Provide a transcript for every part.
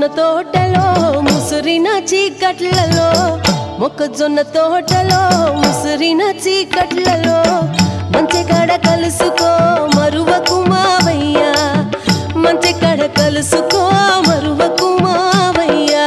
మొక్కజొన్న తోటలో ముసురిన చీకట్లలో మొక్కజొన్న తోటలో ముసురిన చీకట్లలో మంచి కడ కలుసుకో మరువకు మావయ్యా మంచి కడ కలుసుకో మరువకు మావయ్యా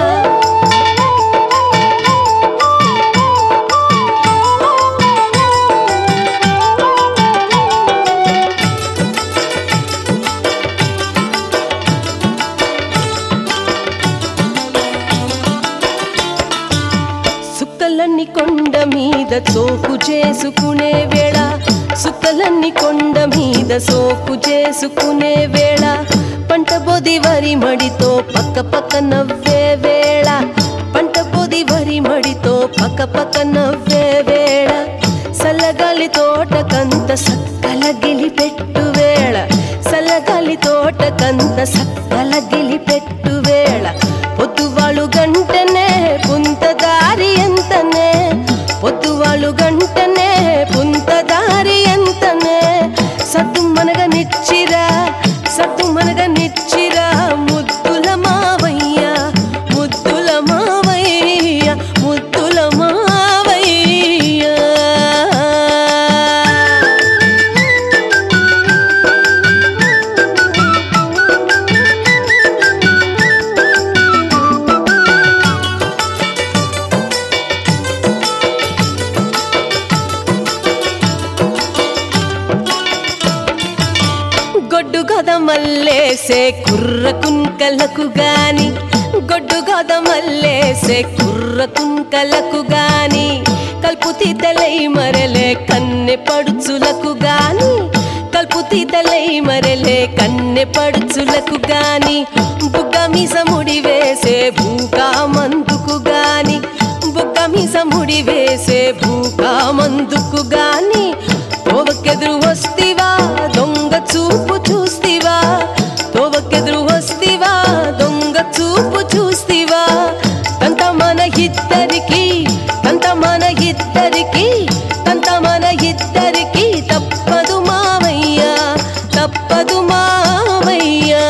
సుక్కలన్నీ కొండ మీద చోకు చేసుకునే వేళ సుక్కలన్నీ కొండ మీద సోకు చేసుకునే వేళ పంట బొది వరి మడితో పక్క పక్క నవ్వే వేళ పంట బొది వరి మడితో పక్క పక్క నవ్వే వేళ సల్లగాలి తోటకంత సక్కల గిలి పెట్టు వేళ సల్లగాలి తోటకంత సక్కల గిలి పెట్టు వేళ పొద్దువాళ్ళు గంటనే పుంత దారి ఎంతనే పొద్దువాళ్ళు గంటనే పుంత దారి ఎంతనే సత్తు మనగ నిచ్చిరా సత్తు మనగ నిచ్చిరా ముద్దుల మావయ్య ముద్దుల మావయ్య ముద్దుల మావయ్య గొడ్డు గద మల్లేసే కుర్ర కుంకలకు గాని గొడ్డు గద మల్లేసే కుర్ర కుంకలకు గాని కల్పు తీతలై మరలే కన్నె పడుచులకు గాని కల్పు తీతలై మరలే కన్నె పడుచులకు గాని బుగ్గ మీస ముడి వేసే భూకా మందుకు గాని బుగ్గ మీస ముడి వేసే భూకా మందుకు గాని తోవకెదురు వస్తివా దొంగ చూపు చూస్తివా తోవకెదురు వస్తివా దొంగ చూపు చూస్తివా తంత మన ఇద్దరికి తంత మన ఇద్దరికి తంత మన ఇద్దరికి తప్పదు మావయ్య తప్పదు మావయ్యా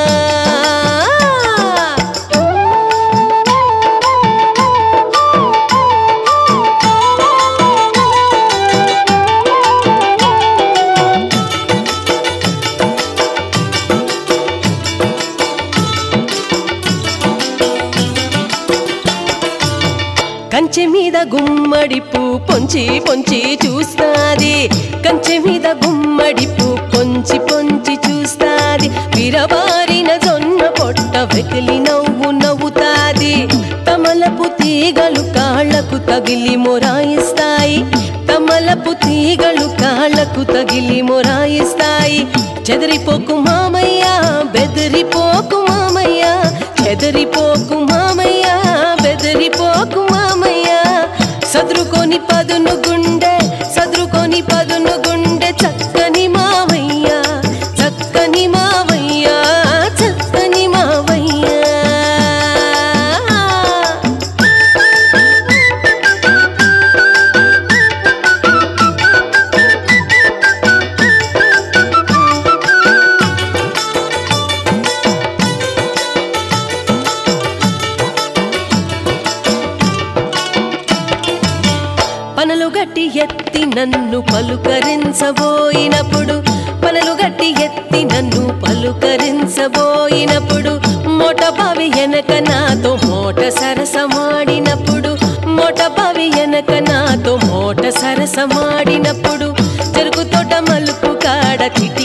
కంచె మీద గుమ్మడి పూ పొంచి పొంచి చూస్తాది కంచె మీద గుమ్మడి పూ పొంచి పొంచి చూస్తాది విరబారిన జొన్న పొట్ట వెకిలి నవ్వు నవ్వుతాది తమలపు తీగలు కాళ్లకు తగిలి మొరాయిస్తాయి తమలపు తీగలు కాళ్లకు తగిలి మొరాయిస్తాయి చెదిరిపోకు మామయ్య బెదిరిపోకు మామయ్య చెదిరిపోకు మామయ్య బెదిరిపోకు మామయ్య సదురుకొని పదును గుండె సదురుకొని పదును గుండె చక్కని మావయ్య చక్కని మావయ్య చక్కని మావయ్య పనలు గట్టి ఎత్తి నన్ను పలుకరించబోయినప్పుడు పనలు గట్టి ఎత్తి నన్ను పలుకరించబోయినప్పుడు మోట బావి వెనక నాతో మోట సరసమాడినప్పుడు మోట బావి వెనక నాతో మోట సరసమాడినప్పుడు చెరుకు తోట మలుపు కాడ చిట